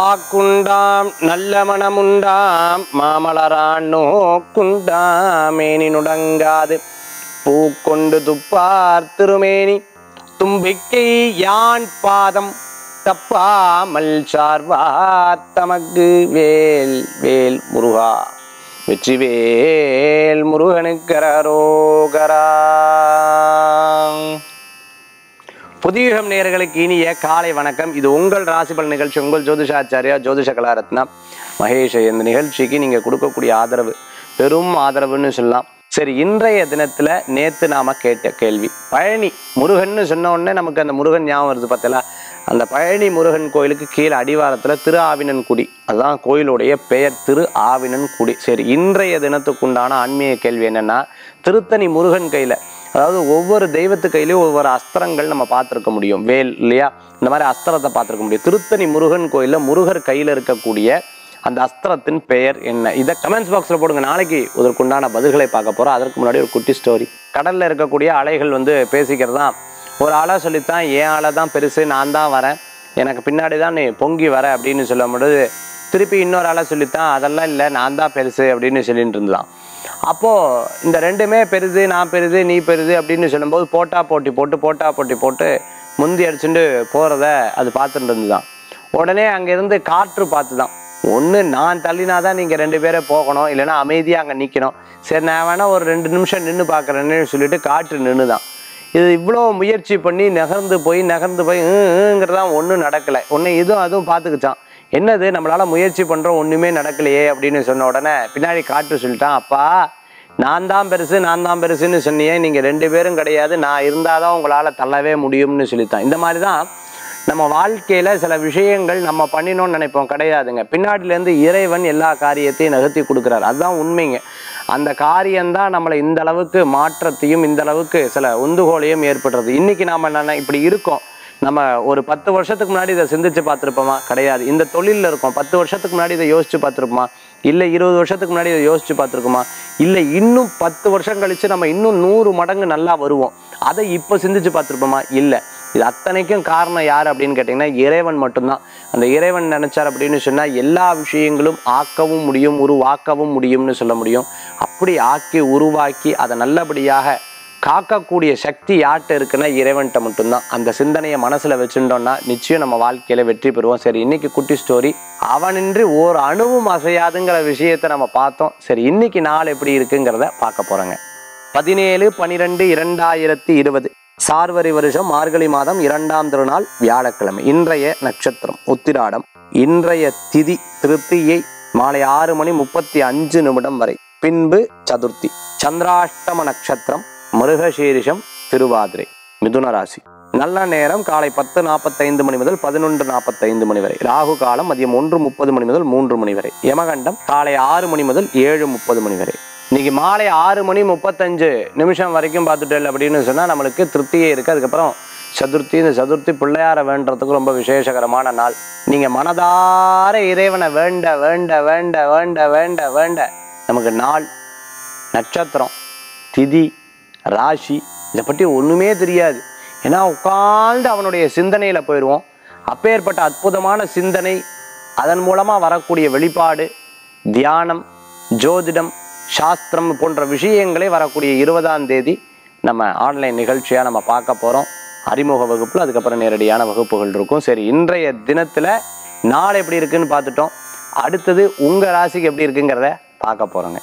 வாக்குண்டாம் நல்ல மனமுண்டாம் மாமலரான் நோக்குண்டாம் மேனி நுடங்காது பூக்கொண்டு துப்பார் திருமேனி தும்பிக்கை யான் பாதம் தப்பாமல் சார்வார் தமக்கு வேல் வேல் முருகா வெற்றிவேல் முருகனுக்கரோகரா புதியுகம் நேயர்களுக்கு இனிய காலை வணக்கம் இது உங்கள் ராசிபல் நிகழ்ச்சி உங்கள் ஜோதிஷாச்சாரியா ஜோதிஷ கலாரத்னா மகேஷ் இந்த நிகழ்ச்சிக்கு நீங்க கொடுக்கக்கூடிய ஆதரவு பெரும் ஆதரவுன்னு சொல்லலாம் சரி இன்றைய தினத்துல நேத்து நாம கேட்ட கேள்வி பழனி முருகன்னு சொன்ன உடனே நமக்கு அந்த முருகன் ஞாபகம் வருது பார்த்தல அந்த பழனி முருகன் கோயிலுக்கு கீழே அடிவாரத்துல திரு ஆவினன்குடி அதுதான் கோயிலுடைய பெயர் திரு ஆவினன்குடி சரி இன்றைய தினத்துக்குண்டான ஆன்மீக கேள்வி என்னன்னா திருத்தணி முருகன் கையில அதாவது ஒவ்வொரு தெய்வத்து கையிலையும் ஒவ்வொரு அஸ்திரங்கள் நம்ம பார்த்துருக்க முடியும் வேல் இல்லையா இந்த மாதிரி அஸ்திரத்தை பார்த்துருக்க முடியும் திருத்தணி முருகன் கோயிலில் முருகர் கையில் இருக்கக்கூடிய அந்த அஸ்திரத்தின் பெயர் என்ன இதை கமெண்ட்ஸ் பாக்ஸில் போடுங்க நாளைக்கு இதற்குண்டான பதில்களை பார்க்க போகிறோம் அதற்கு முன்னாடி ஒரு குட்டி ஸ்டோரி கடலில் இருக்கக்கூடிய அலைகள் வந்து பேசிக்கிறது தான் ஒரு ஆளை சொல்லித்தான் என் ஆளை தான் பெருசு நான் தான் வரேன் எனக்கு பின்னாடி தான் நீ பொங்கி வர அப்படின்னு சொல்லும் பொழுது திருப்பி இன்னொரு ஆளை சொல்லித்தான் அதெல்லாம் இல்லை நான் தான் பெருசு அப்படின்னு சொல்லிட்டு இருந்தான் அப்போது இந்த ரெண்டுமே பெருது நான் பெருது நீ பெருது அப்படின்னு சொல்லும்போது போட்டா போட்டி போட்டு போட்டா போட்டி போட்டு முந்தி அடிச்சுட்டு போகிறத அது பார்த்துட்டு இருந்துதான் உடனே அங்கேருந்து காற்று பார்த்து தான் ஒன்று நான் தள்ளினா தான் நீங்கள் ரெண்டு பேரை போகணும் இல்லைன்னா அமைதியாக அங்கே நிற்கணும் சரி நான் வேணால் ஒரு ரெண்டு நிமிஷம் நின்று பார்க்குறேன்னு சொல்லிட்டு காற்று நின்று தான் இது இவ்வளோ முயற்சி பண்ணி நகர்ந்து போய் நகர்ந்து போய் ங்கிறதான் ஒன்றும் நடக்கலை ஒன்று இதுவும் அதுவும் பார்த்துக்கிச்சான் என்னது நம்மளால் முயற்சி பண்ணுறோம் ஒன்றுமே நடக்கலையே அப்படின்னு சொன்ன உடனே பின்னாடி காற்று சொல்லிட்டான் அப்பா நான் தான் பெருசு நான் தான் பெருசுன்னு சொன்னியே நீங்கள் ரெண்டு பேரும் கிடையாது நான் இருந்தால் தான் உங்களால் தள்ளவே முடியும்னு சொல்லித்தான் இந்த மாதிரி தான் நம்ம வாழ்க்கையில் சில விஷயங்கள் நம்ம பண்ணினோம்னு நினைப்போம் கிடையாதுங்க பின்னாடிலேருந்து இறைவன் எல்லா காரியத்தையும் நகர்த்தி கொடுக்குறாரு அதுதான் உண்மைங்க அந்த காரியம்தான் நம்மளை இந்த அளவுக்கு மாற்றத்தையும் இந்த அளவுக்கு சில உந்துகோலையும் ஏற்படுறது இன்னைக்கு நாம என்ன இப்படி இருக்கோம் நம்ம ஒரு பத்து வருஷத்துக்கு முன்னாடி இதை சிந்திச்சு பார்த்துருப்போமா கிடையாது இந்த தொழிலில் இருக்கோம் பத்து வருஷத்துக்கு முன்னாடி இதை யோசிச்சு பார்த்துருப்போமா இல்லை இருபது வருஷத்துக்கு முன்னாடி இதை யோசிச்சு பார்த்துருக்குமா இல்லை இன்னும் பத்து வருஷம் கழிச்சு நம்ம இன்னும் நூறு மடங்கு நல்லா வருவோம் அதை இப்போ சிந்திச்சு பார்த்துருப்போமா இல்லை இது அத்தனைக்கும் காரணம் யார் அப்படின்னு கேட்டிங்கன்னா இறைவன் மட்டும்தான் அந்த இறைவன் நினைச்சார் அப்படின்னு சொன்னால் எல்லா விஷயங்களும் ஆக்கவும் முடியும் உருவாக்கவும் முடியும்னு சொல்ல முடியும் அப்படி ஆக்கி உருவாக்கி அதை நல்லபடியாக காக்கக்கூடிய சக்தி யார்கிட்ட இருக்குன்னா இறைவன்கிட்ட மட்டும்தான் அந்த சிந்தனையை மனசுல வச்சுட்டோம்னா நிச்சயம் நம்ம வாழ்க்கையில வெற்றி பெறுவோம் சரி இன்னைக்கு குட்டி ஸ்டோரி அவனின்றி ஓர் அணுவும் அசையாதுங்கிற விஷயத்தை நம்ம பார்த்தோம் சரி இன்னைக்கு நாள் எப்படி இருக்குங்கிறத பார்க்க போறோங்க பதினேழு பனிரெண்டு இரண்டாயிரத்தி இருபது சார்வரி வருஷம் மார்கழி மாதம் இரண்டாம் திருநாள் வியாழக்கிழமை இன்றைய நட்சத்திரம் உத்திராடம் இன்றைய திதி திருப்தியை மாலை ஆறு மணி முப்பத்தி அஞ்சு நிமிடம் வரை பின்பு சதுர்த்தி சந்திராஷ்டம நட்சத்திரம் மிருகசீரிஷம் திருவாதிரை மிதுன ராசி நல்ல நேரம் காலை பத்து நாற்பத்தைந்து மணி முதல் பதினொன்று நாற்பத்தைந்து மணி வரை ராகு காலம் மதியம் ஒன்று முப்பது மணி முதல் மூன்று மணி வரை யமகண்டம் காலை ஆறு மணி முதல் ஏழு முப்பது மணி வரை இன்னைக்கு மாலை ஆறு மணி முப்பத்தஞ்சு நிமிஷம் வரைக்கும் பார்த்துட்டேன் அப்படின்னு சொன்னால் நம்மளுக்கு திருப்தியே இருக்குது அதுக்கப்புறம் சதுர்த்தி இந்த சதுர்த்தி பிள்ளையார வேண்டறதுக்கு ரொம்ப விசேஷகரமான நாள் நீங்கள் மனதார இறைவனை வேண்ட வேண்ட வேண்ட வேண்ட வேண்ட வேண்ட நமக்கு நாள் நட்சத்திரம் திதி ராசி இதை பற்றி ஒன்றுமே தெரியாது ஏன்னா உட்கார்ந்து அவனுடைய சிந்தனையில் போயிடுவோம் அப்பேற்பட்ட அற்புதமான சிந்தனை அதன் மூலமாக வரக்கூடிய வெளிப்பாடு தியானம் ஜோதிடம் சாஸ்திரம் போன்ற விஷயங்களே வரக்கூடிய இருபதாம் தேதி நம்ம ஆன்லைன் நிகழ்ச்சியாக நம்ம பார்க்க போகிறோம் அறிமுக வகுப்பில் அதுக்கப்புறம் நேரடியான வகுப்புகள் இருக்கும் சரி இன்றைய தினத்தில் நாள் எப்படி இருக்குன்னு பார்த்துட்டோம் அடுத்தது உங்கள் ராசிக்கு எப்படி இருக்குங்கிறத பார்க்க போகிறோங்க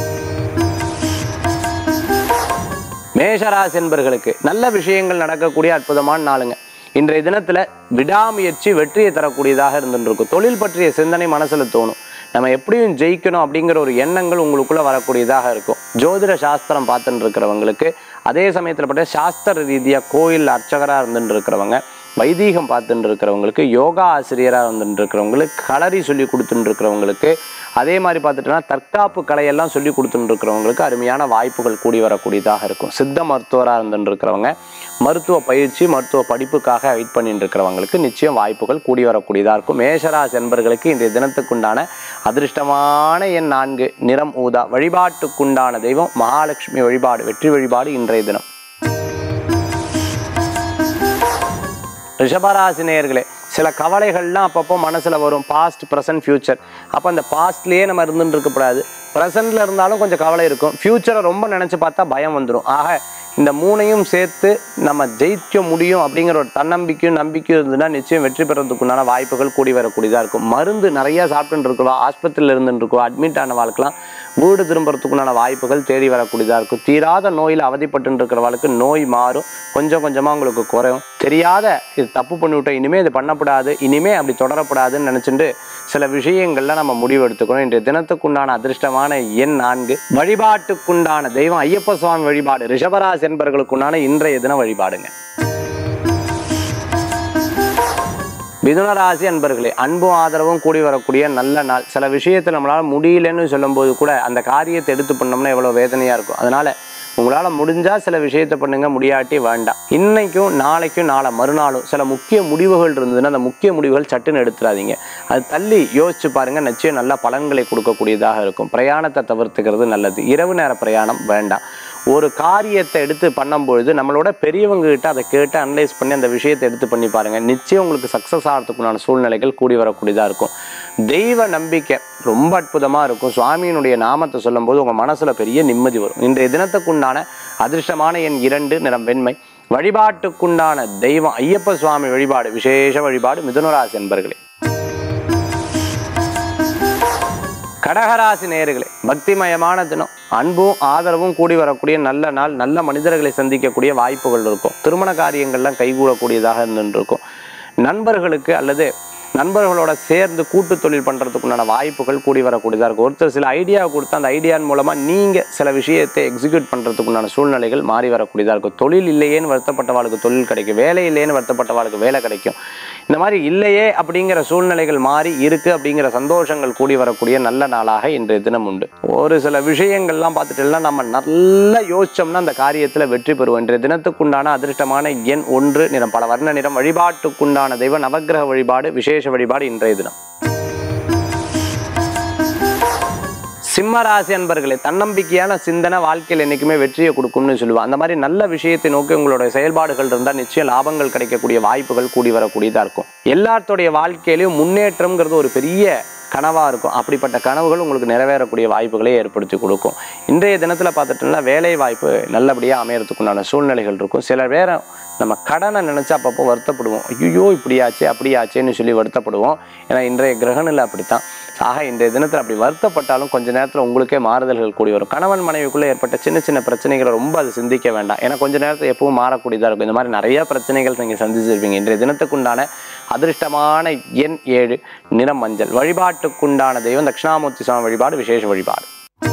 மேஷராசி என்பர்களுக்கு நல்ல விஷயங்கள் நடக்கக்கூடிய அற்புதமான நாளுங்க இன்றைய தினத்துல விடாமுயற்சி வெற்றியை தரக்கூடியதாக இருந்துருக்கும் தொழில் பற்றிய சிந்தனை மனசுல தோணும் நம்ம எப்படியும் ஜெயிக்கணும் அப்படிங்கிற ஒரு எண்ணங்கள் உங்களுக்குள்ள வரக்கூடியதாக இருக்கும் ஜோதிட சாஸ்திரம் பார்த்துட்டு இருக்கிறவங்களுக்கு அதே சமயத்தில் பட்ட சாஸ்திர ரீதியாக கோயில் அர்ச்சகராக இருந்துட்டு இருக்கிறவங்க வைதீகம் பார்த்துட்டு இருக்கிறவங்களுக்கு யோகா ஆசிரியராக இருந்துட்டு இருக்கிறவங்களுக்கு களரி சொல்லி கொடுத்துட்டு இருக்கிறவங்களுக்கு அதே மாதிரி பார்த்துட்டோன்னா தற்காப்பு கலையெல்லாம் சொல்லி கொடுத்துட்டு இருக்கிறவங்களுக்கு அருமையான வாய்ப்புகள் கூடி வரக்கூடியதாக இருக்கும் சித்த மருத்துவராக இருந்துட்டு இருக்கிறவங்க மருத்துவ பயிற்சி மருத்துவ படிப்புக்காக வெயிட் பண்ணிட்டு இருக்கிறவங்களுக்கு நிச்சயம் வாய்ப்புகள் கூடி வரக்கூடியதாக இருக்கும் மேஷராசி என்பர்களுக்கு இன்றைய தினத்துக்குண்டான அதிர்ஷ்டமான எண் நான்கு நிறம் ஊதா வழிபாட்டுக்குண்டான தெய்வம் மகாலட்சுமி வழிபாடு வெற்றி வழிபாடு இன்றைய தினம் ரிஷபராசி நேயர்களே சில கவலைகள்லாம் அப்பப்போ மனசுல வரும் பாஸ்ட் ப்ரெசன்ட் ஃபியூச்சர் அப்போ அந்த பாஸ்ட்லயே நம்ம இருந்துட்டு இருக்கக்கூடாது ப்ரெசன்ட்ல இருந்தாலும் கொஞ்சம் கவலை இருக்கும் ஃபியூச்சரை ரொம்ப நினைச்சு பார்த்தா பயம் வந்துடும் ஆக இந்த மூணையும் சேர்த்து நம்ம ஜெயிக்க முடியும் அப்படிங்கிற ஒரு தன்னம்பிக்கையும் நம்பிக்கையும் இருந்ததுன்னா நிச்சயம் வெற்றி பெறதுக்குண்டான வாய்ப்புகள் கூடி வரக்கூடியதாக இருக்கும் மருந்து நிறைய சாப்பிட்டுட்டு இருக்கவா ஆஸ்பத்திரியில் இருந்துட்டு இருக்கவா அட்மிட் ஆன வாழ்க்கெல்லாம் வீடு திரும்புறதுக்குண்டான வாய்ப்புகள் தேடி வரக்கூடியதாக இருக்கும் தீராத நோயில் அவதிப்பட்டு இருக்கிறவளுக்கு நோய் மாறும் கொஞ்சம் கொஞ்சமாக உங்களுக்கு குறையும் தெரியாத இது தப்பு பண்ணிவிட்டோம் இனிமேல் இது பண்ணக்கூடாது இனிமே அப்படி தொடரக்கூடாதுன்னு நினச்சிட்டு சில விஷயங்கள்ல நம்ம முடிவு எடுத்துக்கணும் இன்றைய தினத்துக்குண்டான அதிர்ஷ்டமான எண் நான்கு வழிபாட்டுக்குண்டான தெய்வம் ஐயப்ப சுவாமி வழிபாடு ரிஷபராசி என்பர்களுக்குண்டான இன்றைய தின வழிபாடுங்க மிதுனராசி அன்பர்களே அன்பும் ஆதரவும் கூடி வரக்கூடிய நல்ல நாள் சில விஷயத்தை நம்மளால முடியலன்னு சொல்லும்போது கூட அந்த காரியத்தை எடுத்து பண்ணோம்னா எவ்வளவு வேதனையா இருக்கும் அதனால உங்களால முடிஞ்சா சில விஷயத்தை பண்ணுங்க முடியாட்டி வேண்டாம் இன்னைக்கும் நாளைக்கும் நாளை மறுநாளும் சில முக்கிய முடிவுகள் இருந்ததுன்னா அந்த முக்கிய முடிவுகள் சட்டுன்னு எடுத்துறாதீங்க அது தள்ளி யோசிச்சு பாருங்க நிச்சயம் நல்ல பலன்களை கொடுக்கக்கூடியதாக இருக்கும் பிரயாணத்தை தவிர்த்துக்கிறது நல்லது இரவு நேர பிரயாணம் வேண்டாம் ஒரு காரியத்தை எடுத்து பண்ணும்பொழுது நம்மளோட பெரியவங்க கிட்ட அதை கேட்டு அனலைஸ் பண்ணி அந்த விஷயத்தை எடுத்து பண்ணி பாருங்க நிச்சயம் உங்களுக்கு சக்ஸஸ் ஆகிறதுக்குண்டான சூழ்நிலைகள் கூடி வரக்கூடியதாக இருக்கும் தெய்வ நம்பிக்கை ரொம்ப அற்புதமாக இருக்கும் சுவாமியினுடைய நாமத்தை சொல்லும்போது உங்கள் மனசில் பெரிய நிம்மதி வரும் இன்றைய தினத்துக்குண்டான அதிர்ஷ்டமான எண் இரண்டு நிறம் வெண்மை வழிபாட்டுக்குண்டான தெய்வம் ஐயப்ப சுவாமி வழிபாடு விசேஷ வழிபாடு மிதுனராசி என்பர்களே கடகராசி நேயர்களே பக்திமயமான தினம் அன்பும் ஆதரவும் கூடி வரக்கூடிய நல்ல நாள் நல்ல மனிதர்களை சந்திக்கக்கூடிய வாய்ப்புகள் இருக்கும் திருமண காரியங்கள்லாம் கைகூடக்கூடியதாக இருந்துருக்கும் நண்பர்களுக்கு அல்லது நண்பர்களோட சேர்ந்து கூட்டு தொழில் பண்ணுறதுக்குண்டான வாய்ப்புகள் கூடி வரக்கூடியதாக இருக்கும் ஒருத்தர் சில ஐடியா கொடுத்து அந்த ஐடியான் மூலமாக நீங்கள் சில விஷயத்தை எக்ஸிக்யூட் பண்ணுறதுக்குண்டான சூழ்நிலைகள் மாறி வரக்கூடியதாக இருக்கும் தொழில் இல்லையேன்னு வருத்தப்பட்டவாளுக்கு தொழில் கிடைக்கும் வேலை இல்லையேன்னு வருத்தப்பட்டவாளுக்கு வேலை கிடைக்கும் இந்த மாதிரி இல்லையே அப்படிங்கிற சூழ்நிலைகள் மாறி இருக்கு அப்படிங்கிற சந்தோஷங்கள் கூடி வரக்கூடிய நல்ல நாளாக இன்றைய தினம் உண்டு ஒரு சில விஷயங்கள்லாம் பார்த்துட்டுலாம் நம்ம நல்லா யோசிச்சோம்னா அந்த காரியத்தில் வெற்றி பெறுவோம் இன்றைய தினத்துக்குண்டான அதிர்ஷ்டமான எண் ஒன்று நிறம் பல வர்ண நிறம் வழிபாட்டுக்குண்டான தெய்வ நவக்கிரக வழிபாடு விசேஷ வழிபாடு இன்றைய தினம் சிம்ம ராசி அன்பர்களே தன்னம்பிக்கையான சிந்தனை வாழ்க்கையில் என்றைக்குமே வெற்றியை கொடுக்கும்னு சொல்லுவாள் அந்த மாதிரி நல்ல விஷயத்தை நோக்கி உங்களோட செயல்பாடுகள் இருந்தால் நிச்சயம் லாபங்கள் கிடைக்கக்கூடிய வாய்ப்புகள் கூடி வரக்கூடியதாக இருக்கும் எல்லாத்தோடைய வாழ்க்கையிலையும் முன்னேற்றம்ங்கிறது ஒரு பெரிய கனவாக இருக்கும் அப்படிப்பட்ட கனவுகள் உங்களுக்கு நிறைவேறக்கூடிய வாய்ப்புகளை ஏற்படுத்தி கொடுக்கும் இன்றைய தினத்தில் பார்த்துட்டோம்னா வேலை வாய்ப்பு நல்லபடியாக அமையறதுக்குண்டான சூழ்நிலைகள் இருக்கும் சில பேரை நம்ம கடனை நினச்சா அப்பப்போ வருத்தப்படுவோம் ஐயோ இப்படியாச்சே அப்படியாச்சேன்னு சொல்லி வருத்தப்படுவோம் ஏன்னா இன்றைய கிரகணில் அப்படித்தான் ஆக இன்றைய தினத்தில் அப்படி வருத்தப்பட்டாலும் கொஞ்ச நேரத்தில் உங்களுக்கே மாறுதல்கள் கூடி வரும் கணவன் மனைவிக்குள்ளே ஏற்பட்ட சின்ன சின்ன பிரச்சனைகளை ரொம்ப அது சிந்திக்க வேண்டாம் ஏன்னா கொஞ்ச நேரத்தில் எப்பவும் மாறக்கூடியதாக இருக்கும் இந்த மாதிரி நிறைய பிரச்சனைகள் நீங்கள் சந்திச்சிருப்பீங்க இன்றைய தினத்துக்குண்டான அதிர்ஷ்டமான எண் ஏழு நிறம் மஞ்சள் வழிபாட்டுக்குண்டான தெய்வம் தட்சிணாமூர்த்தி சுவாமி வழிபாடு விசேஷ வழிபாடு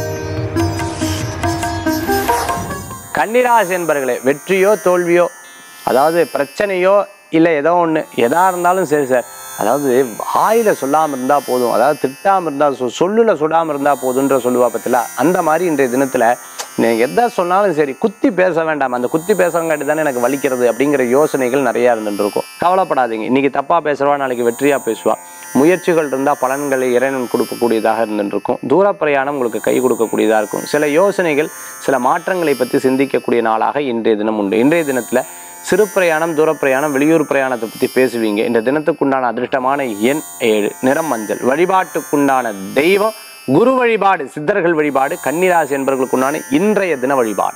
கன்னிராசி என்பர்களே வெற்றியோ தோல்வியோ அதாவது பிரச்சனையோ இல்லை ஏதோ ஒன்று எதா இருந்தாலும் சரி சார் அதாவது வாயில சொல்லாமல் இருந்தால் போதும் அதாவது திட்டாமல் இருந்தால் சொ சொல்லில் சொல்லாமல் இருந்தால் போதுன்ற சொல்லுவா பத்தில அந்த மாதிரி இன்றைய தினத்தில் நீ எதை சொன்னாலும் சரி குத்தி பேச வேண்டாம் அந்த குத்தி பேசுறங்காட்டி தானே எனக்கு வலிக்கிறது அப்படிங்கிற யோசனைகள் நிறையா இருந்துட்டு இருக்கும் கவலைப்படாதீங்க இன்னைக்கு தப்பாக பேசுவா நாளைக்கு வெற்றியாக பேசுவா முயற்சிகள் இருந்தால் பலன்களை இறைவன் கொடுக்கக்கூடியதாக இருந்துட்டு இருக்கும் தூர பிரயாணம் உங்களுக்கு கை கொடுக்கக்கூடியதாக இருக்கும் சில யோசனைகள் சில மாற்றங்களை பற்றி சிந்திக்கக்கூடிய நாளாக இன்றைய தினம் உண்டு இன்றைய தினத்தில் சிறு பிரயாணம் தூர பிரயாணம் வெளியூர் பிரயாணத்தை பற்றி பேசுவீங்க இந்த தினத்துக்குண்டான அதிர்ஷ்டமான எண் ஏழு நிறம் மஞ்சள் வழிபாட்டுக்குண்டான தெய்வம் குரு வழிபாடு சித்தர்கள் வழிபாடு கன்னிராசி என்பவர்களுக்குண்டான இன்றைய தின வழிபாடு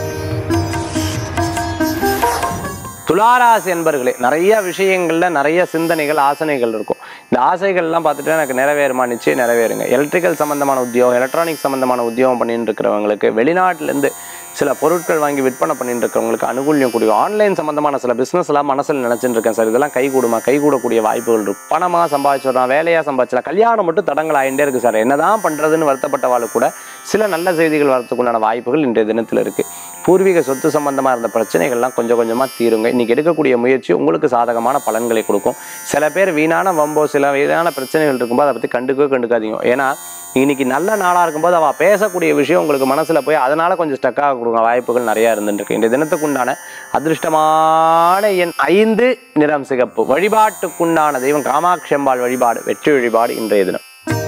துளாராசி என்பர்களே நிறைய விஷயங்கள்ல நிறைய சிந்தனைகள் ஆசனைகள் இருக்கும் இந்த ஆசைகள்லாம் பார்த்துட்டு எனக்கு நிறைவேறுமா நிச்சயம் நிறைவேறுங்க எலக்ட்ரிக்கல் சம்பந்தமான உத்தியோகம் எலக்ட்ரானிக் சம்பந்தமான உத்தியோகம் பண்ணிட்டு இருக்கிறவங்களுக்கு வெளிநாட்டிலேருந்து சில பொருட்கள் வாங்கி விற்பனை பண்ணிட்டு இருக்கிறவங்களுக்கு அனுகூல்யம் கூடிய ஆன்லைன் சம்பந்தமான சில பிஸ்னஸ் எல்லாம் மனசில் நினைச்சிட்டு இருக்கேன் சார் இதெல்லாம் கை கூடுமா கை கூடக்கூடிய வாய்ப்புகள் இருக்கும் பணமா சம்பாதிச்சிடலாம் வேலையா சம்பாதிச்சலாம் கல்யாணம் மட்டும் தடங்கள் ஆகிட்டே இருக்கு சார் என்னதான் பண்றதுன்னு வருத்தப்பட்டவாள் கூட சில நல்ல செய்திகள் வரத்துக்குண்டான வாய்ப்புகள் இன்றைய தினத்தில் இருக்கு பூர்வீக சொத்து சம்பந்தமா இருந்த பிரச்சனைகள்லாம் கொஞ்சம் கொஞ்சமா தீருங்க இன்னைக்கு எடுக்கக்கூடிய முயற்சி உங்களுக்கு சாதகமான பலன்களை கொடுக்கும் சில பேர் வீணான வம்போ சில வீணான பிரச்சனைகள் இருக்கும்போது அதை பத்தி கண்டுக்கவே கண்டுக்காதீங்க ஏன்னா இன்னைக்கு நல்ல நாளா இருக்கும்போது அவ பேசக்கூடிய விஷயம் உங்களுக்கு மனசுல போய் அதனால கொஞ்சம் ஸ்டக்காக கொடுங்க வாய்ப்புகள் நிறைய இருந்துருக்கு இந்த தினத்துக்குண்டான அதிர்ஷ்டமான எண் ஐந்து நிறம் சிகப்பு வழிபாட்டுக்குண்டான தெய்வம் காமாட்சி அம்பாள் வழிபாடு வெற்றி வழிபாடு இன்றைய தினம்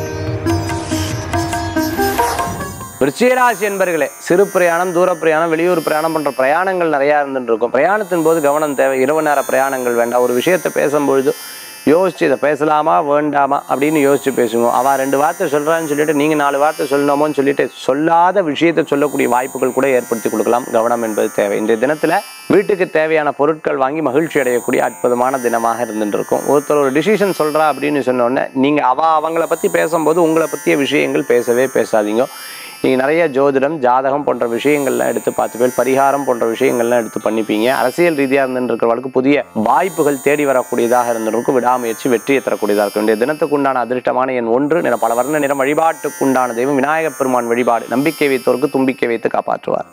விருச்சிகராசி என்பர்களே சிறு பிரயாணம் தூர பிரயாணம் வெளியூர் பிரயாணம் போன்ற பிரயாணங்கள் நிறையா இருந்துட்டு இருக்கும் பிரயாணத்தின் போது கவனம் தேவை இரவு நேர பிரயாணங்கள் வேண்டாம் ஒரு விஷயத்தை பேசும்பொழுது யோசிச்சு இதை பேசலாமா வேண்டாமா அப்படின்னு யோசிச்சு பேசுவோம் அவ ரெண்டு வார்த்தை சொல்றான்னு சொல்லிட்டு நீங்க நாலு வார்த்தை சொல்லணுமோன்னு சொல்லிட்டு சொல்லாத விஷயத்தை சொல்லக்கூடிய வாய்ப்புகள் கூட ஏற்படுத்தி கொடுக்கலாம் கவனம் என்பது தேவை இன்றைய தினத்துல வீட்டுக்கு தேவையான பொருட்கள் வாங்கி மகிழ்ச்சி அடையக்கூடிய அற்புதமான தினமாக இருந்துட்டு இருக்கும் ஒருத்தர் ஒரு டிசிஷன் சொல்றா அப்படின்னு சொன்ன உடனே நீங்க அவ அவங்கள பத்தி பேசும்போது உங்களை பத்திய விஷயங்கள் பேசவே பேசாதீங்க நீங்க நிறைய ஜோதிடம் ஜாதகம் போன்ற விஷயங்கள்லாம் எடுத்து பார்த்துப்பேன் பரிகாரம் போன்ற விஷயங்கள்லாம் எடுத்து பண்ணிப்பீங்க அரசியல் ரீதியாக இருந்துருக்கிறவர்களுக்கு புதிய வாய்ப்புகள் தேடி வரக்கூடியதாக இருந்திருக்கும் விடாமுயற்சி வெற்றியை தரக்கூடியதாக இருக்கும் இன்றைய தினத்துக்கு உண்டான அதிர்ஷ்டமான எண் ஒன்று நிற பல வர்ண நிறம் வழிபாட்டுக்கு உண்டான தெய்வம் விநாயகப் பெருமான் வழிபாடு நம்பிக்கை வைத்தோருக்கு தும்பிக்கை வைத்து காப்பாற்றுவார்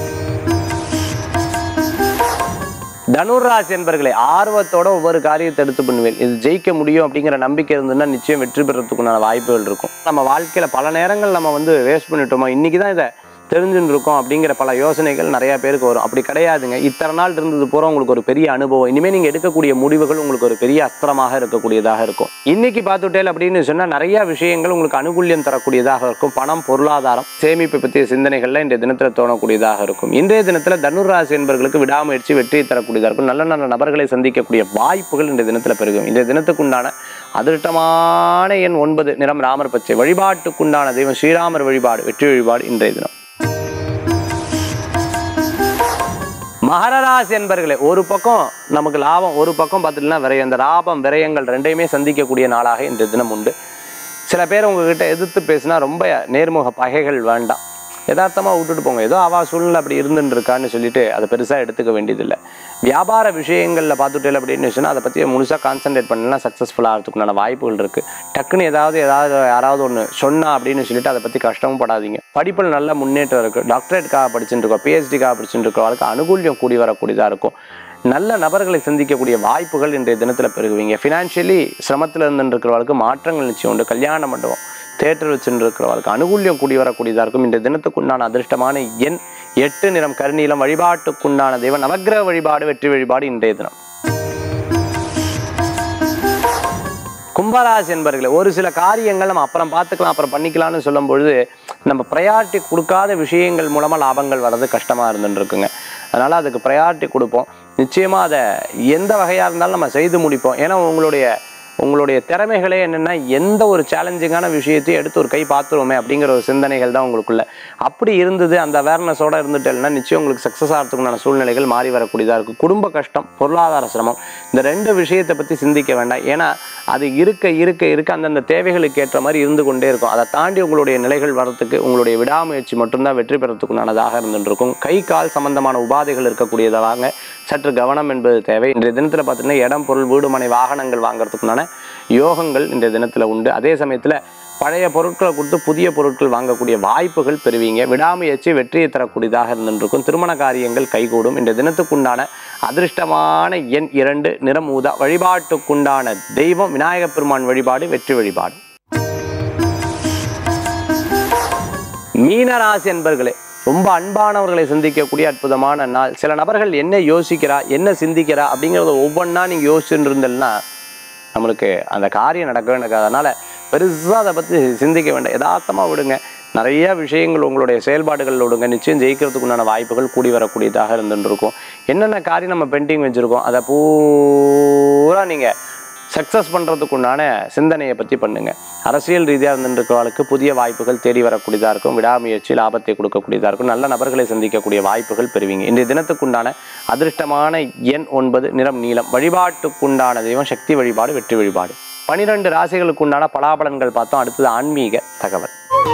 தனுராசி என்பர்களே ஆர்வத்தோட ஒவ்வொரு காரியத்தை எடுத்து பண்ணுவேன் இது ஜெயிக்க முடியும் அப்படிங்கிற நம்பிக்கை இருந்ததுன்னா நிச்சயம் வெற்றி பெறத்துக்குண்டான வாய்ப்புகள் இருக்கும் நம்ம வாழ்க்கையில பல நேரங்கள் நம்ம வந்து வேஸ்ட் பண்ணிட்டோமா இன்னைக்கு தான் இதை தெரிஞ்சுன்னு இருக்கோம் அப்படிங்கிற பல யோசனைகள் நிறைய பேருக்கு வரும் அப்படி கிடையாதுங்க இத்தனை நாள் இருந்தது பூரா உங்களுக்கு ஒரு பெரிய அனுபவம் இனிமேல் நீங்க எடுக்கக்கூடிய முடிவுகள் உங்களுக்கு ஒரு பெரிய அஸ்திரமாக இருக்கக்கூடியதாக இருக்கும் இன்னைக்கு பார்த்துட்டேல் அப்படின்னு சொன்னா நிறைய விஷயங்கள் உங்களுக்கு அனுகூல்யம் தரக்கூடியதாக இருக்கும் பணம் பொருளாதாரம் சேமிப்பு பற்றிய சிந்தனைகள்ல இன்றைய தினத்துல தோணக்கூடியதாக இருக்கும் இன்றைய தினத்துல தனுராசி என்பவர்களுக்கு விடாமுயற்சி வெற்றியை தரக்கூடியதாக இருக்கும் நல்ல நல்ல நபர்களை சந்திக்கக்கூடிய வாய்ப்புகள் இன்றைய தினத்துல பெருகும் இன்றைய தினத்துக்குண்டான அதிர்ஷ்டமான எண் ஒன்பது நிறம் ராமர் பச்சை வழிபாட்டுக்குண்டான தெய்வம் ஸ்ரீராமர் வழிபாடு வெற்றி வழிபாடு இன்றைய தினம் மகரராசி என்பர்களே ஒரு பக்கம் நமக்கு லாபம் ஒரு பக்கம் பார்த்துட்டுனா விரயம் இந்த லாபம் விரயங்கள் ரெண்டையுமே சந்திக்கக்கூடிய நாளாக இன்றைய தினம் உண்டு சில பேர் உங்ககிட்ட எதிர்த்து பேசினா ரொம்ப நேர்முக பகைகள் வேண்டாம் யதார்த்தமாக விட்டுட்டு போங்க ஏதோ அவா சூழ்நிலை அப்படி இருந்துட்டு இருக்கான்னு சொல்லிட்டு அதை பெருசாக எடுத்துக்க வேண்டியதில்லை வியாபார விஷயங்களில் பார்த்துட்டேன் அப்படின்னு சொன்னால் அதை பற்றி முழுசாக கான்சென்ட்ரேட் பண்ணலாம் சக்ஸஸ்ஃபுல்லாக ஆகிறதுக்குண்டான வாய்ப்புகள் இருக்குது டக்குன்னு ஏதாவது ஏதாவது யாராவது ஒன்று சொன்னா அப்படின்னு சொல்லிட்டு அதை பற்றி கஷ்டமும் படாதீங்க படிப்பில் நல்ல முன்னேற்றம் இருக்குது டாக்டரேட்காக படிச்சுட்டு இருக்கோம் பிஹெச்டிக்காக படிச்சுட்டு இருக்கவங்களுக்கு அனுகூல்யம் கூடி வரக்கூடியதாக இருக்கும் நல்ல நபர்களை சந்திக்கக்கூடிய வாய்ப்புகள் இன்றைய தினத்தில் பெருகுவீங்க ஃபினான்ஷியலி சிரமத்தில் இருந்துட்டு இருக்கிறவங்களுக்கு மாற்றங்கள் நிச்சயம் உண்டு கல்யாண மண்டபம் தேட்டர் வச்சுட்டு இருக்கிறவர்களுக்கு அனுகூல்யம் கூடி வரக்கூடியதாக இருக்கும் இந்த தினத்துக்குண்டான அதிர்ஷ்டமான எண் எட்டு நிறம் கருநீலம் வழிபாட்டுக்குண்டான தெய்வம் நவக்கிரக வழிபாடு வெற்றி வழிபாடு இன்றைய தினம் கும்பராசி என்பர்களே ஒரு சில காரியங்கள் நம்ம அப்புறம் பார்த்துக்கலாம் அப்புறம் பண்ணிக்கலாம்னு சொல்லும் பொழுது நம்ம ப்ரையாரிட்டி கொடுக்காத விஷயங்கள் மூலமாக லாபங்கள் வர்றது கஷ்டமாக இருந்துட்டு இருக்குங்க அதனால் அதுக்கு ப்ரையாரிட்டி கொடுப்போம் நிச்சயமாக அதை எந்த வகையாக இருந்தாலும் நம்ம செய்து முடிப்போம் ஏன்னா உங்களுடைய உங்களுடைய திறமைகளே என்னென்னா எந்த ஒரு சேலஞ்சிங்கான விஷயத்தையும் எடுத்து ஒரு கை பார்த்துருவோமே அப்படிங்கிற ஒரு சிந்தனைகள் தான் உங்களுக்குள்ள அப்படி இருந்தது அந்த அவேர்னஸோட இருந்துட்டேன்னா நிச்சயம் உங்களுக்கு சக்ஸஸ் ஆகிறதுக்குண்டான சூழ்நிலைகள் மாறி வரக்கூடியதாக இருக்கும் குடும்ப கஷ்டம் பொருளாதார சிரமம் இந்த ரெண்டு விஷயத்தை பற்றி சிந்திக்க வேண்டாம் ஏன்னா அது இருக்க இருக்க இருக்க அந்தந்த தேவைகளுக்கு ஏற்ற மாதிரி இருந்து கொண்டே இருக்கும் அதை தாண்டி உங்களுடைய நிலைகள் வரத்துக்கு உங்களுடைய விடாமுயற்சி மட்டும்தான் வெற்றி பெறத்துக்குண்டானதாக இருந்துட்டு இருக்கும் கை கால் சம்பந்தமான உபாதைகள் இருக்கக்கூடியதாக சற்று கவனம் என்பது தேவை இன்றைய தினத்தில் பார்த்தீங்கன்னா இடம் பொருள் வீடு மனை வாகனங்கள் வாங்குறதுக்குண்டான யோகங்கள் இன்றைய தினத்தில் உண்டு அதே சமயத்தில் பழைய பொருட்களை கொடுத்து புதிய பொருட்கள் வாங்கக்கூடிய வாய்ப்புகள் பெறுவீங்க விடாமுயற்சி வெற்றியை தரக்கூடியதாக இருந்துருக்கும் திருமண காரியங்கள் கைகூடும் இன்றைய தினத்துக்குண்டான அதிர்ஷ்டமான எண் இரண்டு நிறம் ஊதா வழிபாட்டுக்குண்டான தெய்வம் விநாயகப் பெருமான் வழிபாடு வெற்றி வழிபாடு மீனராசி என்பர்களே ரொம்ப அன்பானவர்களை சந்திக்கக்கூடிய அற்புதமான நாள் சில நபர்கள் என்ன யோசிக்கிறா என்ன சிந்திக்கிறா அப்படிங்கிறத ஒவ்வொன்றா நீங்கள் யோசிச்சுட்டு இருந்தேன்னா நம்மளுக்கு அந்த காரியம் நடக்கவே நடக்காது அதனால் பெருசாக அதை பற்றி சிந்திக்க வேண்டாம் யதார்த்தமாக விடுங்க நிறைய விஷயங்கள் உங்களுடைய செயல்பாடுகளில் விடுங்க நிச்சயம் ஜெயிக்கிறதுக்கு உண்டான வாய்ப்புகள் கூடி வரக்கூடியதாக இருந்துட்டு இருக்கும் என்னென்ன காரியம் நம்ம பெண்டிங் வச்சுருக்கோம் அதை பூரா நீங்கள் சக்ஸஸ் பண்ணுறதுக்கு உண்டான சிந்தனையை பற்றி பண்ணுங்க அரசியல் ரீதியாக இருந்துருக்கிறவர்களுக்கு புதிய வாய்ப்புகள் தேடி வரக்கூடியதாக இருக்கும் விடாமுயற்சி லாபத்தை கொடுக்கக்கூடியதாக இருக்கும் நல்ல நபர்களை சந்திக்கக்கூடிய வாய்ப்புகள் பெறுவீங்க இன்றைய தினத்துக்குண்டான அதிர்ஷ்டமான எண் ஒன்பது நிறம் நீளம் வழிபாட்டுக்குண்டான தெய்வம் சக்தி வழிபாடு வெற்றி வழிபாடு பனிரெண்டு ராசிகளுக்கு உண்டான பலாபலன்கள் பார்த்தோம் அடுத்தது ஆன்மீக தகவல்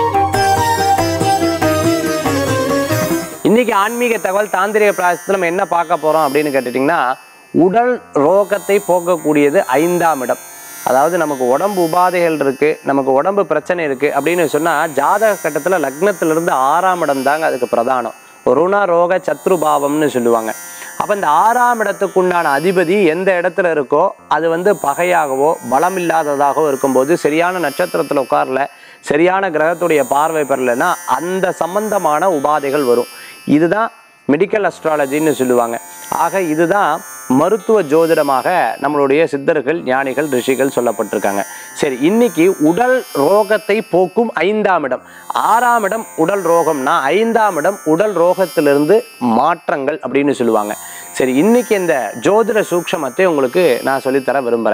இன்னைக்கு ஆன்மீக தகவல் தாந்திரிக பிராயசத்தில் நம்ம என்ன பார்க்க போறோம் அப்படின்னு கேட்டுட்டிங்கன்னா உடல் ரோகத்தை போக்கக்கூடியது ஐந்தாம் இடம் அதாவது நமக்கு உடம்பு உபாதைகள் இருக்கு நமக்கு உடம்பு பிரச்சனை இருக்கு அப்படின்னு சொன்னா ஜாதக கட்டத்தில் லக்னத்திலிருந்து ஆறாம் இடம் தாங்க அதுக்கு பிரதானம் ருண ரோக சத்ருபாவம்னு சொல்லுவாங்க அப்போ இந்த ஆறாம் இடத்துக்குண்டான அதிபதி எந்த இடத்துல இருக்கோ அது வந்து பகையாகவோ பலம் இல்லாததாகவோ இருக்கும்போது சரியான நட்சத்திரத்தில் உட்காரல சரியான கிரகத்துடைய பார்வை பெறலைன்னா அந்த சம்பந்தமான உபாதைகள் வரும் இதுதான் மெடிக்கல் அஸ்ட்ராலஜின்னு சொல்லுவாங்க ஆக இதுதான் மருத்துவ ஜோதிடமாக நம்மளுடைய சித்தர்கள் ஞானிகள் ரிஷிகள் சொல்லப்பட்டிருக்காங்க சரி இன்னைக்கு உடல் ரோகத்தை போக்கும் ஐந்தாம் இடம் ஆறாம் இடம் உடல் ரோகம்னா ஐந்தாம் இடம் உடல் ரோகத்திலிருந்து மாற்றங்கள் அப்படின்னு சொல்லுவாங்க சரி இன்னைக்கு இந்த ஜோதிட சூக்ஷமத்தை உங்களுக்கு நான் சொல்லித்தர விரும்புகிறேன்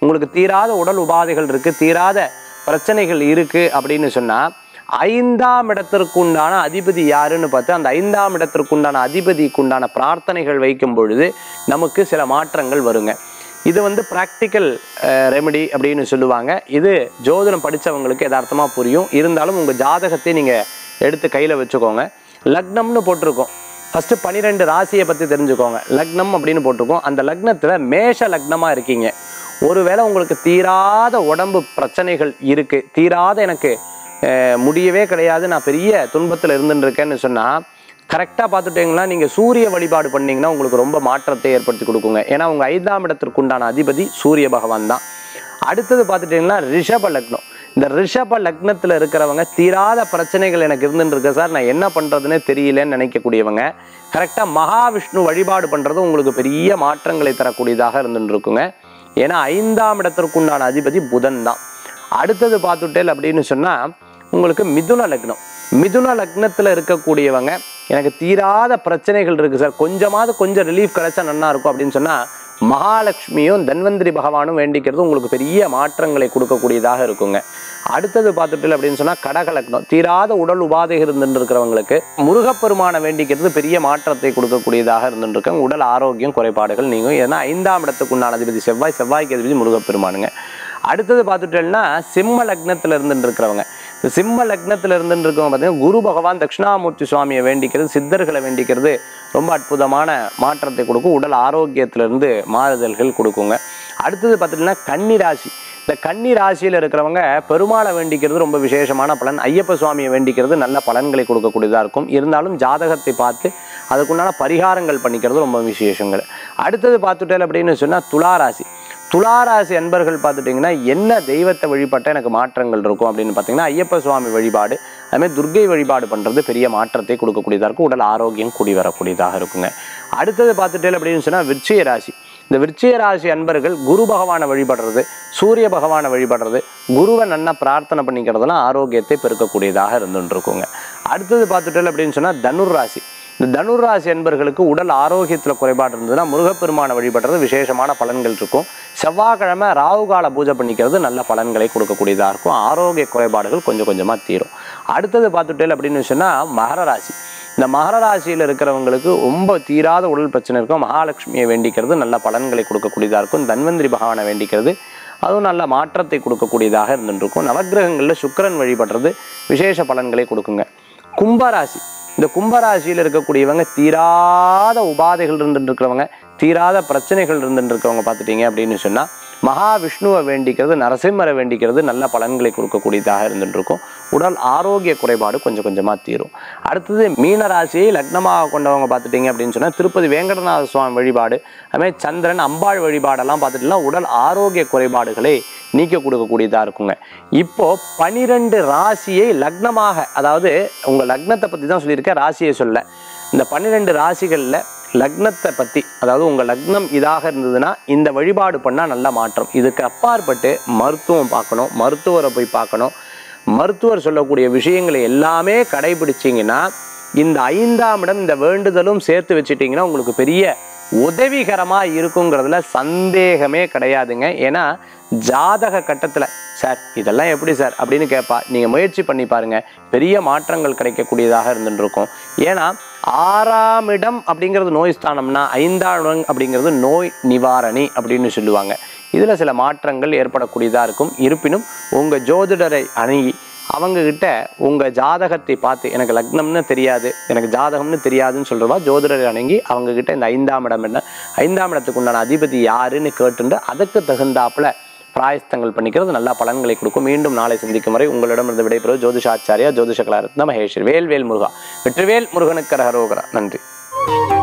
உங்களுக்கு தீராத உடல் உபாதைகள் இருக்கு தீராத பிரச்சனைகள் இருக்கு அப்படின்னு சொன்னா ஐந்தாம் இடத்திற்கு உண்டான அதிபதி யாருன்னு பார்த்து அந்த ஐந்தாம் இடத்திற்கு உண்டான அதிபதிக்கு உண்டான பிரார்த்தனைகள் வைக்கும் பொழுது நமக்கு சில மாற்றங்கள் வருங்க இது வந்து ப்ராக்டிக்கல் ரெமெடி அப்படின்னு சொல்லுவாங்க இது ஜோதிடம் படித்தவங்களுக்கு யதார்த்தமாக புரியும் இருந்தாலும் உங்கள் ஜாதகத்தை நீங்கள் எடுத்து கையில் வச்சுக்கோங்க லக்னம்னு போட்டிருக்கோம் ஃபஸ்ட்டு பன்னிரெண்டு ராசியை பற்றி தெரிஞ்சுக்கோங்க லக்னம் அப்படின்னு போட்டிருக்கோம் அந்த லக்னத்தில் மேஷ லக்னமாக இருக்கீங்க ஒருவேளை உங்களுக்கு தீராத உடம்பு பிரச்சனைகள் இருக்குது தீராத எனக்கு அஹ், முடியவே கிடையாது நான் பெரிய துன்பத்தில் இருந்துட்டு இருக்கேன்னு சொன்னால் கரெக்டாக பார்த்துட்டீங்கன்னா நீங்கள் சூரிய வழிபாடு பண்ணீங்கன்னா உங்களுக்கு ரொம்ப மாற்றத்தை ஏற்படுத்தி கொடுக்குங்க ஏன்னா உங்கள் ஐந்தாம் இடத்திற்கு உண்டான அதிபதி சூரிய பகவான் தான் அடுத்தது பார்த்துட்டிங்கன்னா ரிஷப லக்னம் இந்த ரிஷப லக்னத்தில் இருக்கிறவங்க தீராத பிரச்சனைகள் எனக்கு இருந்துட்டு இருக்கு சார் நான் என்ன பண்ணுறதுனே தெரியலன்னு நினைக்கக்கூடியவங்க கரெக்டாக மகாவிஷ்ணு வழிபாடு பண்ணுறது உங்களுக்கு பெரிய மாற்றங்களை தரக்கூடியதாக இருந்துட்டு இருக்குங்க ஏன்னா ஐந்தாம் இடத்திற்குண்டான அதிபதி புதன் தான் அடுத்தது பார்த்துட்டேல் அப்படின்னு சொன்னால் உங்களுக்கு மிதுன லக்னம் மிதுன லக்னத்தில் இருக்கக்கூடியவங்க எனக்கு தீராத பிரச்சனைகள் இருக்குது சார் கொஞ்சமாவது கொஞ்சம் ரிலீஃப் கிடைச்சா நல்லா இருக்கும் அப்படின்னு சொன்னால் மகாலட்சுமியும் தன்வந்திரி பகவானும் வேண்டிக்கிறது உங்களுக்கு பெரிய மாற்றங்களை கொடுக்கக்கூடியதாக இருக்குங்க அடுத்தது பார்த்துட்டு அப்படின்னு சொன்னால் கடக லக்னம் தீராத உடல் உபாதைகள் இருந்துட்டு இருக்கிறவங்களுக்கு முருகப்பெருமானை வேண்டிக்கிறது பெரிய மாற்றத்தை கொடுக்கக்கூடியதாக இருந்துட்டு இருக்காங்க உடல் ஆரோக்கியம் குறைபாடுகள் நீங்கும் ஏன்னா ஐந்தாம் இடத்துக்கு உண்டான அதிபதி செவ்வாய் செவ்வாய்க்கு அதிபதி முருகப்பெருமானுங்க அடுத்தது பார்த்துட்டேன்னா சிம்ம லக்னத்தில் இருந்துட்டு இருக்கிறவங்க இந்த சிம்ம லக்னத்தில் இருந்துட்டு இருக்கவங்க பார்த்தீங்கன்னா குரு பகவான் தட்சிணாமூர்த்தி சுவாமியை வேண்டிக்கிறது சித்தர்களை வேண்டிக்கிறது ரொம்ப அற்புதமான மாற்றத்தை கொடுக்கும் உடல் ஆரோக்கியத்திலிருந்து மாறுதல்கள் கொடுக்குங்க அடுத்தது பார்த்துட்டீங்கன்னா கன்னி ராசி இந்த கன்னி ராசியில் இருக்கிறவங்க பெருமாளை வேண்டிக்கிறது ரொம்ப விசேஷமான பலன் ஐயப்ப சுவாமியை வேண்டிக்கிறது நல்ல பலன்களை கொடுக்கக்கூடியதாக இருக்கும் இருந்தாலும் ஜாதகத்தை பார்த்து அதுக்குண்டான பரிகாரங்கள் பண்ணிக்கிறது ரொம்ப விசேஷங்கள் அடுத்தது பார்த்துட்டேன் அப்படின்னு சொன்னால் துளாராசி துளாராசி அன்பர்கள் பார்த்துட்டிங்கன்னா என்ன தெய்வத்தை வழிபட்ட எனக்கு மாற்றங்கள் இருக்கும் அப்படின்னு பார்த்தீங்கன்னா ஐயப்ப சுவாமி வழிபாடு அதுமாதிரி துர்க்கை வழிபாடு பண்ணுறது பெரிய மாற்றத்தை கொடுக்கக்கூடியதாக இருக்கும் உடல் ஆரோக்கியம் கூடி வரக்கூடியதாக இருக்குங்க அடுத்தது பார்த்துட்டேன் அப்படின்னு சொன்னால் விருச்சிக ராசி இந்த விருச்சிக ராசி அன்பர்கள் குரு பகவானை வழிபடுறது சூரிய பகவானை வழிபடுறது குருவை நன்னா பிரார்த்தனை பண்ணிக்கிறதுலாம் ஆரோக்கியத்தை பெருக்கக்கூடியதாக இருந்துட்டு இருக்குங்க அடுத்தது பார்த்துட்டேன் அப்படின்னு சொன்னால் தனுர் ராசி இந்த தனுர் ராசி அன்பர்களுக்கு உடல் ஆரோக்கியத்தில் குறைபாடு இருந்ததுன்னா முருகப்பெருமானை வழிபடுறது விசேஷமான பலன்கள் இருக்கும் செவ்வாய்க்கிழமை ராகு கால பூஜை பண்ணிக்கிறது நல்ல பலன்களை கொடுக்கக்கூடியதாக இருக்கும் ஆரோக்கிய குறைபாடுகள் கொஞ்சம் கொஞ்சமாக தீரும் அடுத்தது பார்த்துட்டேன் அப்படின்னு சொன்னால் மகர ராசி இந்த மகர ராசியில் இருக்கிறவங்களுக்கு ரொம்ப தீராத உடல் பிரச்சனை இருக்கும் மகாலட்சுமியை வேண்டிக்கிறது நல்ல பலன்களை கொடுக்கக்கூடியதாக இருக்கும் தன்வந்திரி பகவானை வேண்டிக்கிறது அதுவும் நல்ல மாற்றத்தை கொடுக்கக்கூடியதாக இருந்துட்டு இருக்கும் நவக்கிரகங்களில் சுக்கிரன் வழிபடுறது விசேஷ பலன்களை கொடுக்குங்க கும்பராசி இந்த கும்பராசியில் இருக்கக்கூடியவங்க தீராத உபாதைகள் இருந்துட்டு இருக்கிறவங்க தீராத பிரச்சனைகள் இருந்துட்டு இருக்கவங்க பார்த்துட்டீங்க அப்படின்னு சொன்னால் மகாவிஷ்ணுவை வேண்டிக்கிறது நரசிம்மரை வேண்டிக்கிறது நல்ல பலன்களை கொடுக்கக்கூடியதாக இருந்துட்டு இருக்கும் உடல் ஆரோக்கிய குறைபாடு கொஞ்சம் கொஞ்சமாக தீரும் அடுத்தது மீன ராசியை லக்னமாக கொண்டவங்க பார்த்துட்டீங்க அப்படின்னு சொன்னால் திருப்பதி வேங்கடநாத சுவாமி வழிபாடு அதுமாதிரி சந்திரன் அம்பாள் வழிபாடெல்லாம் பார்த்துட்டுனா உடல் ஆரோக்கிய குறைபாடுகளை நீக்க கொடுக்கக்கூடியதாக இருக்குங்க இப்போ பனிரெண்டு ராசியை லக்னமாக அதாவது உங்கள் லக்னத்தை பற்றி தான் சொல்லியிருக்கேன் ராசியை சொல்ல இந்த பன்னிரெண்டு ராசிகளில் லக்னத்தை பற்றி அதாவது உங்கள் லக்னம் இதாக இருந்ததுன்னா இந்த வழிபாடு பண்ணால் நல்ல மாற்றம் இதுக்கு அப்பாற்பட்டு மருத்துவம் பார்க்கணும் மருத்துவரை போய் பார்க்கணும் மருத்துவர் சொல்லக்கூடிய விஷயங்களை எல்லாமே கடைபிடிச்சிங்கன்னா இந்த ஐந்தாம் இடம் இந்த வேண்டுதலும் சேர்த்து வச்சிட்டிங்கன்னா உங்களுக்கு பெரிய உதவிகரமாக இருக்குங்கிறதுல சந்தேகமே கிடையாதுங்க ஏன்னா ஜாதக கட்டத்தில் சார் இதெல்லாம் எப்படி சார் அப்படின்னு கேட்பா நீங்கள் முயற்சி பண்ணி பாருங்க பெரிய மாற்றங்கள் கிடைக்கக்கூடியதாக இருந்துட்டு இருக்கும் ஏன்னா ஆறாம் இடம் அப்படிங்கிறது நோய் ஸ்தானம்னா ஐந்தாம் இடம் அப்படிங்கிறது நோய் நிவாரணி அப்படின்னு சொல்லுவாங்க இதில் சில மாற்றங்கள் ஏற்படக்கூடியதாக இருக்கும் இருப்பினும் உங்கள் ஜோதிடரை அணுகி அவங்க கிட்ட உங்க ஜாதகத்தை பார்த்து எனக்கு லக்னம்னு தெரியாது எனக்கு ஜாதகம்னு தெரியாதுன்னு சொல்றவா ஜோதிடரை அணுகி அவங்க கிட்ட இந்த ஐந்தாம் இடம் என்ன ஐந்தாம் இடத்துக்கு உண்டான அதிபதி யாருன்னு கேட்டுண்டு அதுக்கு தகுந்தாப்புல பிராயஸ்தங்கள் பண்ணிக்கிறது நல்ல பலன்களை கொடுக்கும் மீண்டும் நாளை சந்திக்கும் வரை உங்களிடமிருந்து விடைபெறுவது ஜோதிஷாச்சாரியா ஜோதிஷ கலாரத்ன மகேஸ்வர் வேல்வேல் முருகா வெற்றிவேல் முருகனுக்கு ஹரோகரா நன்றி